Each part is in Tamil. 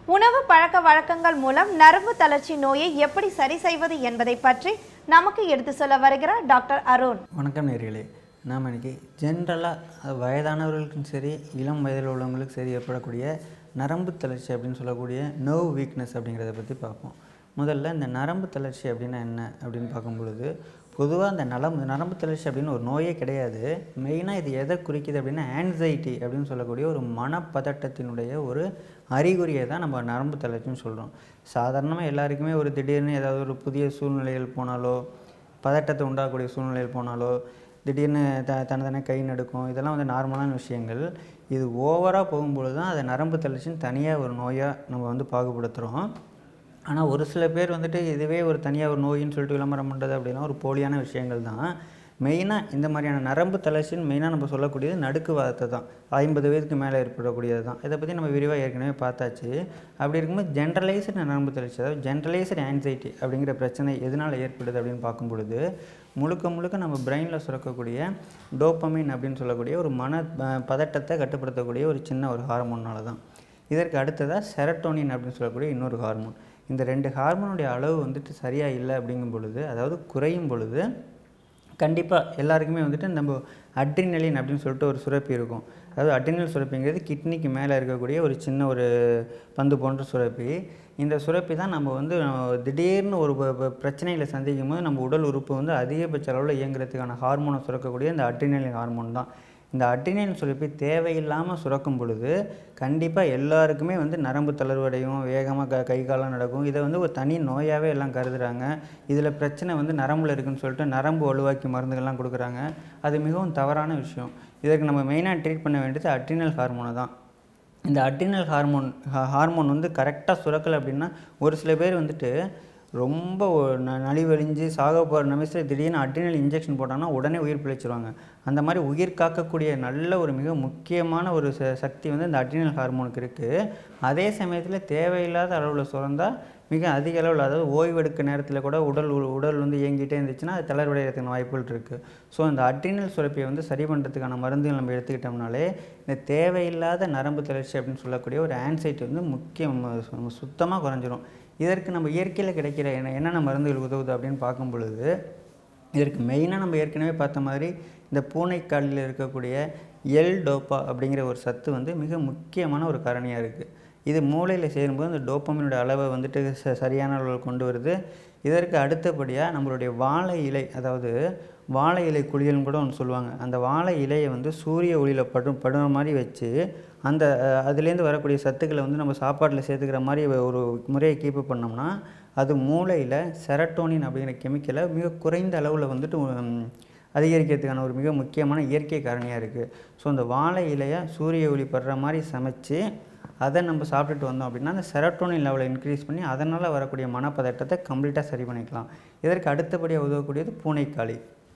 உணவு பழக்க வழக்கங்கள் மூலம் நரம்பு தளர்ச்சி நோயை எப்படி சரி செய்வது என்பதை பற்றி நமக்கு எடுத்து சொல்ல வருகிறார் டாக்டர் அருண் வணக்கம் நேர்களே நாம் இன்னைக்கு ஜென்ரலாக வயதானவர்களுக்கும் சரி இளம் வயதில் உள்ளவங்களுக்கும் சரி ஏற்படக்கூடிய நரம்பு தளர்ச்சி அப்படின்னு சொல்லக்கூடிய நர்வ் வீக்னஸ் அப்படிங்கிறத பற்றி பார்ப்போம் முதல்ல இந்த நரம்பு தளர்ச்சி அப்படின்னா என்ன அப்படின்னு பார்க்கும் பொழுது பொதுவாக இந்த நலம் நரம்பு தளர்ச்சி அப்படின்னு ஒரு நோயே கிடையாது மெயினாக இது எதை குறிக்குது அப்படின்னா ஆன்சைட்டி அப்படின்னு சொல்லக்கூடிய ஒரு மனப்பதட்டத்தினுடைய ஒரு அறிகுறியை தான் நம்ம நரம்பு தளர்ச்சின்னு சொல்கிறோம் சாதாரணமாக எல்லாருக்குமே ஒரு திடீர்னு ஏதாவது ஒரு புதிய சூழ்நிலைகள் போனாலோ பதட்டத்தை உண்டாகக்கூடிய சூழ்நிலையில் போனாலோ திடீர்னு த தனதானே கை நடுக்கும் இதெல்லாம் வந்து நார்மலான விஷயங்கள் இது ஓவராக போகும்பொழுது தான் அதை நரம்பு தளர்ச்சின்னு தனியாக ஒரு நோயாக நம்ம வந்து பாகுபடுத்துகிறோம் ஆனால் ஒரு சில பேர் வந்துட்டு இதுவே ஒரு தனியாக ஒரு நோயின்னு சொல்லிட்டு விளம்பரம் பண்ணுறது அப்படின்னா ஒரு போலியான விஷயங்கள் தான் மெயினாக இந்த மாதிரியான நரம்பு தளர்ச்சின்னு மெயினாக நம்ம சொல்லக்கூடியது நடுக்குவாதத்தை தான் ஐம்பது வயதுக்கு மேலே ஏற்படக்கூடியது தான் இதை பற்றி நம்ம விரிவாக ஏற்கனவே பார்த்தாச்சு அப்படி இருக்கும்போது ஜென்ரலைஸ்டு நரம்பு தளர்ச்சி அதாவது ஜென்ரலைஸ்டு ஆன்சைட்டி அப்படிங்கிற பிரச்சனை எதனால் ஏற்படுது அப்படின்னு பார்க்கும் பொழுது முழுக்க முழுக்க நம்ம பிரெயினில் சுரக்கக்கூடிய டோப்பமின் அப்படின்னு சொல்லக்கூடிய ஒரு மன ப- பதட்டத்தை கட்டுப்படுத்தக்கூடிய ஒரு சின்ன ஒரு ஹார்மோனால தான் இதற்கு அடுத்ததாக செரட்டோனின் அப்படின்னு சொல்லக்கூடிய இன்னொரு ஹார்மோன் இந்த ரெண்டு ஹார்மோனுடைய அளவு வந்துட்டு சரியாக இல்லை அப்படிங்கும் பொழுது அதாவது குறையும் பொழுது கண்டிப்பாக எல்லாருக்குமே வந்துட்டு நம்ம அட்ரினலின் அப்படின்னு சொல்லிட்டு ஒரு சுரப்பி இருக்கும் அதாவது அட்ரினல் சுரப்பிங்கிறது கிட்னிக்கு மேலே இருக்கக்கூடிய ஒரு சின்ன ஒரு பந்து போன்ற சுரப்பி இந்த சுரப்பி தான் நம்ம வந்து அஹ், திடீர்னு ஒரு ப- ப- பிரச்சனைகளை சந்திக்கும் போது நம்ம உடல் உறுப்பு வந்து அதிகபட்ச அளவில் இயங்குறதுக்கான ஹார்மோனை சுரக்கக்கூடிய இந்த அட்ரினலின் ஹார்மோன் தான் இந்த அட்ரினலின் சுரப்பி தேவையில்லாமல் சுரக்கும் பொழுது கண்டிப்பாக எல்லாருக்குமே வந்து நரம்பு தளர்வடையும் வேகமாக க கை காலம் நடக்கும் இதை வந்து ஒரு தனி நோயாகவே எல்லாம் கருதுறாங்க இதில் பிரச்சனை வந்து நரம்பில் இருக்குன்னு சொல்லிட்டு நரம்பு வலுவாக்கி மருந்துகள்லாம் கொடுக்குறாங்க அது மிகவும் தவறான விஷயம் இதற்கு நம்ம மெயினாக ட்ரீட் பண்ண வேண்டியது அட்ரினல் ஹார்மோனை தான் இந்த அட்ரினல் ஹார்மோன் ஹா- ஹார்மோன் வந்து கரெக்டாக சுரக்கலை அப்படின்னா ஒரு சில பேர் வந்துட்டு ரொம்ப ஒ- ந- நலிவழிஞ்சு சாக போகிற நிமிஷத்தில் திடீர்னு அட்ரினல் இன்ஜெக்ஷன் போட்டாங்கன்னா உடனே உயிர் பிழைச்சிருவாங்க அந்த மாதிரி உயிர் காக்கக்கூடிய நல்ல ஒரு மிக முக்கியமான ஒரு ச சக்தி வந்து இந்த அட்ரினல் ஹார்மோனுக்கு இருக்குது அதே சமயத்தில் தேவையில்லாத அளவில் சுரந்தால் மிக அதிக அளவில் அதாவது ஓய்வெடுக்க நேரத்தில் கூட உடல் உ- உடல் வந்து இயங்கிட்டே இருந்துச்சுன்னா அது தளர்வடைகிறதுக்கான வாய்ப்புகள் இருக்குது ஸோ இந்த அட்ரினல் சுரப்பியை வந்து சரி பண்ணுறதுக்கான மருந்துகள் நம்ம எடுத்துக்கிட்டோம்னாலே இந்த தேவையில்லாத நரம்பு தளர்ச்சி அப்படின்னு சொல்லக்கூடிய ஒரு ஆன்சைட்டி வந்து முக்கியம் சுத்தமாக குறைஞ்சிரும் இதற்கு நம்ம இயற்கையில் கிடைக்கிற என்ன என்னென்ன மருந்துகள் உதவுது அப்படின்னு பார்க்கும் பொழுது இதற்கு மெயினாக நம்ம ஏற்கனவே பார்த்த மாதிரி இந்த பூனைக்காலில் இருக்கக்கூடிய எல் டோப்பா அப்படிங்கிற ஒரு சத்து வந்து மிக முக்கியமான ஒரு காரணியாக இருக்குது இது மூளையில் சேரும்போது இந்த டோப்பமினோட அளவை வந்துட்டு ச சரியான அளவில் கொண்டு வருது இதற்கு அடுத்தபடியாக நம்மளுடைய வாழை இலை அதாவது வாழை இலை குளியல்னு கூட ஒன்று சொல்லுவாங்க அந்த வாழை இலையை வந்து சூரிய ஒளியில் படும் படுற மாதிரி வச்சு அந்த அஹ், அதுலேருந்து வரக்கூடிய சத்துக்களை வந்து நம்ம சாப்பாட்டில் சேர்த்துக்கிற மாதிரி ஒரு முறையை கீப் பண்ணோம்னா அது மூளையில் செரட்டோனின் அப்படிங்கிற கெமிக்கலை மிக குறைந்த அளவில் வந்துட்டு உம், அதிகரிக்கிறதுக்கான ஒரு மிக முக்கியமான இயற்கை காரணியாக இருக்குது ஸோ இந்த வாழை இலையை சூரிய ஒளி படுற மாதிரி சமைச்சு அதை நம்ம சாப்பிட்டுட்டு வந்தோம் அப்படின்னா அந்த செரட்டோனின் லெவலை இன்க்ரீஸ் பண்ணி அதனால் வரக்கூடிய மனப்பதட்டத்தை கம்ப்ளீட்டாக சரி பண்ணிக்கலாம் இதற்கு அடுத்தபடியாக உதவக்கூடியது பூனைக்காளி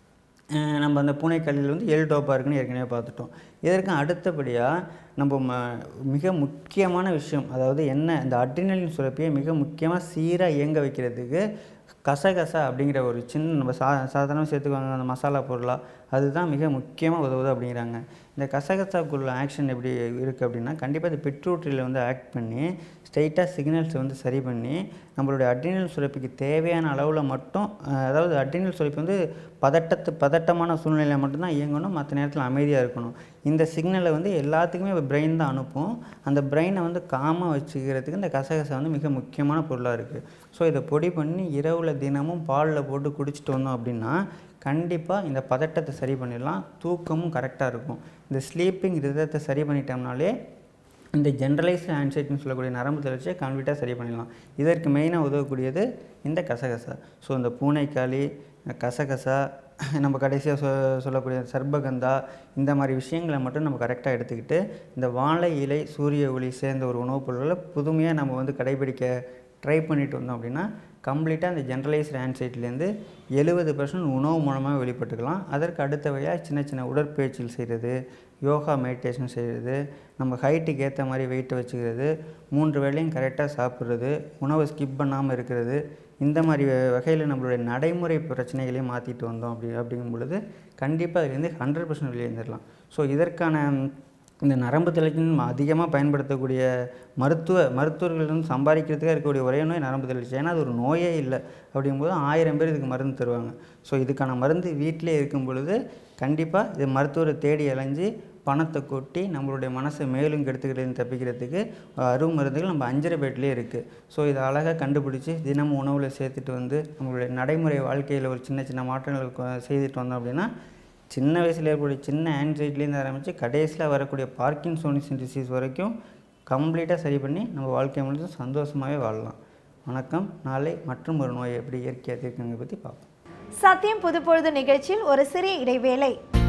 அஹ் நம்ம அந்த பூனைக்காளியில் வந்து எல் டோப்பா இருக்குன்னு ஏற்கனவே பார்த்துட்டோம் இதற்கு அடுத்தபடியாக நம்ம ம மிக முக்கியமான விஷயம் அதாவது என்ன இந்த அட்ரினலின் சுரப்பியை மிக முக்கியமாக சீராக இயங்க வைக்கிறதுக்கு கசகசா அப்படிங்கிற ஒரு சின்ன நம்ம சா சாதாரணமாக சேர்த்துக்குவாங்க அந்த மசாலா பொருளாக அதுதான் மிக முக்கியமாக உதவுது அப்படிங்கிறாங்க இந்த கசகசாக்குள்ள ஆக்ஷன் எப்படி இருக்குது அப்படின்னா கண்டிப்பாக இது பிட்ரூட்ரியில் வந்து ஆக்ட் பண்ணி ஸ்ட்ரைட்டாக சிக்னல்ஸ் வந்து சரி பண்ணி நம்மளுடைய அட்ரினல் சுரப்பிக்கு தேவையான அளவில் மட்டும் அஹ், அதாவது அட்ரினல் சுரப்பி வந்து பதட்டத்து பதட்டமான சூழ்நிலையில் மட்டும்தான் இயங்கணும் மற்ற நேரத்தில் அமைதியாக இருக்கணும் இந்த சிக்னலை வந்து எல்லாத்துக்குமே பிரெயின் தான் அனுப்பும் அந்த பிரெயினை வந்து காமாக வச்சுக்கிறதுக்கு இந்த கசகசா வந்து மிக முக்கியமான பொருளாக இருக்குது ஸோ இதை பொடி பண்ணி இரவில் தினமும் பாலில் போட்டு குடிச்சிட்டு வந்தோம் அப்படின்னா கண்டிப்பாக இந்த பதட்டத்தை சரி பண்ணிடலாம் தூக்கமும் கரெக்டாக இருக்கும் இந்த ஸ்லீப்பிங் ரிதத்தை சரி பண்ணிட்டோம்னாலே இந்த ஜென்ரலைஸ்டு ஆன்சைட்டின்னு சொல்லக்கூடிய நரம்பு தளர்ச்சியை கம்ப்ளீட்டாக சரி பண்ணிடலாம் இதற்கு மெயினாக உதவக்கூடியது இந்த கசகசா ஸோ இந்த பூனைக்காளி கசகசா நம்ம கடைசியாக சொ சொல்லக்கூடிய சர்பகந்தா இந்த மாதிரி விஷயங்களை மட்டும் நம்ம கரெக்டாக எடுத்துக்கிட்டு இந்த வாழை இலை சூரிய ஒளி சேர்ந்த ஒரு உணவுப் பொருட்களை புதுமையாக நம்ம வந்து கடைபிடிக்க ட்ரை பண்ணிட்டு வந்தோம் அப்படின்னா கம்ப்ளீட்டாக அந்த ஜென்ரலைஸ்டு ஆன்சைட்லேருந்து எழுபது பர்சன்ட் உணவு மூலமாக வெளிப்பட்டுக்கலாம் அதற்கு அடுத்தவையாக சின்ன சின்ன உடற்பயிற்சிகள் செய்கிறது யோகா மெடிடேஷன் செய்கிறது நம்ம ஹைட்டுக்கு ஏற்ற மாதிரி வெயிட்டை வச்சுக்கிறது மூன்று வேளையும் கரெக்டாக சாப்பிட்றது உணவை ஸ்கிப் பண்ணாமல் இருக்கிறது இந்த மாதிரி வகையில் நம்மளுடைய நடைமுறை பிரச்சனைகளையும் மாற்றிட்டு வந்தோம் அப்படி அப்படிங்கும் பொழுது கண்டிப்பாக அதுலேருந்து ஹண்ட்ரட் பர்சன்ட் வெளியே வந்துடலாம் ஸோ இதற்கான இந்த நரம்பு தளர்ச்சின்னு அதிகமாக பயன்படுத்தக்கூடிய மருத்துவ மருத்துவர்கள் வந்து சம்பாதிக்கிறதுக்காக இருக்கக்கூடிய ஒரே நோய் நரம்பு தளர்ச்சி ஏன்னா அது ஒரு நோயே இல்லை அப்படிங்கும்போது ஆயிரம் பேர் இதுக்கு மருந்து தருவாங்க ஸோ இதுக்கான மருந்து வீட்டிலே இருக்கும் பொழுது கண்டிப்பாக இது மருத்துவரை தேடி அலைஞ்சு பணத்தை கொட்டி நம்மளுடைய மனசை மேலும் கெடுத்துக்கிட்டு தப்பிக்கிறதுக்கு அருவ மருந்துகள் நம்ம அஞ்சரை பேட்லேயே இருக்குது ஸோ இதை அழகாக கண்டுபிடிச்சி தினமும் உணவில் சேர்த்துட்டு வந்து நம்மளுடைய நடைமுறை வாழ்க்கையில் ஒரு சின்ன சின்ன மாற்றங்கள் கொ- செய்துட்டு வந்தோம் அப்படின்னா சின்ன வயசில் ஏற்படக்கூடிய சின்ன ஆன்சைட்லேருந்து ஆரம்பித்து கடைசியில் வரக்கூடிய பார்க்கின்சோனிஸ் டிசீஸ் வரைக்கும் கம்ப்ளீட்டாக சரி பண்ணி நம்ம வாழ்க்கை முழுதும் சந்தோஷமாகவே வாழலாம் வணக்கம் நாளை மற்றும் ஒரு நோயை எப்படி இயற்கையாக தீர்க்குங்க பற்றி பார்ப்போம் சத்தியம் புதுப்பொழுது நிகழ்ச்சியில் ஒரு சிறிய இடைவேளை